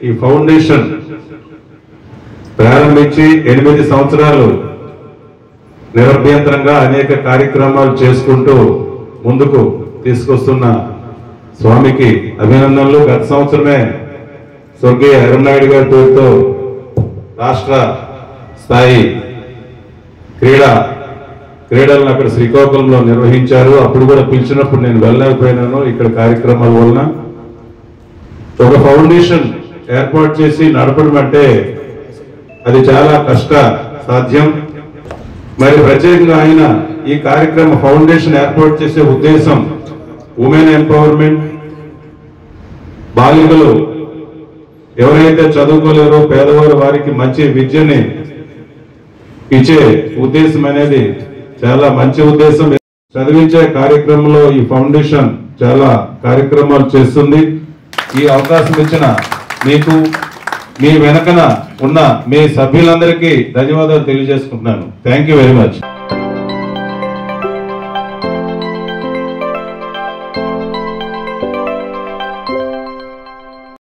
ఈ ఫౌండేషన్ ప్రారంభించి ఎనిమిది సంవత్సరాలు నిరభ్యంతరంగా అనేక కార్యక్రమాలు చేసుకుంటూ ముందుకు తీసుకొస్తున్న స్వామికి అభినందనలు గత సంవత్సరమే స్వర్గీయ హరినాయుడు గారి పేరుతో రాష్ట్ర స్థాయి క్రీడా క్రీడలను అక్కడ శ్రీకాకుళంలో నిర్వహించారు అప్పుడు కూడా పిలిచినప్పుడు నేను వెళ్ళలేకపోయినాను ఇక్కడ కార్యక్రమాల వలన ఒక ఫౌండేషన్ ఏర్పాటు చేసి నడపడం అంటే అది చాలా కష్ట సాధ్యం మరి ప్రత్యేకంగా ఆయన ఈ కార్యక్రమ ఫౌండేషన్ ఏర్పాటు చేసే ఉద్దేశం ఉమెన్ ఎంపవర్మెంట్ బాలికలు ఎవరైతే చదువుకోలేరో పేదవారు వారికి మంచి విద్యని ఇచ్చే ఉద్దేశం అనేది చాలా మంచి ఉద్దేశం చదివించే కార్యక్రమంలో ఈ ఫౌండేషన్ చాలా కార్యక్రమాలు చేస్తుంది ఈ అవకాశం ఇచ్చిన మీకు మీ వెనకన ఉన్న మీ సభ్యులందరికీ ధన్యవాదాలు తెలియజేసుకుంటున్నాను థ్యాంక్ యూ వెరీ మచ్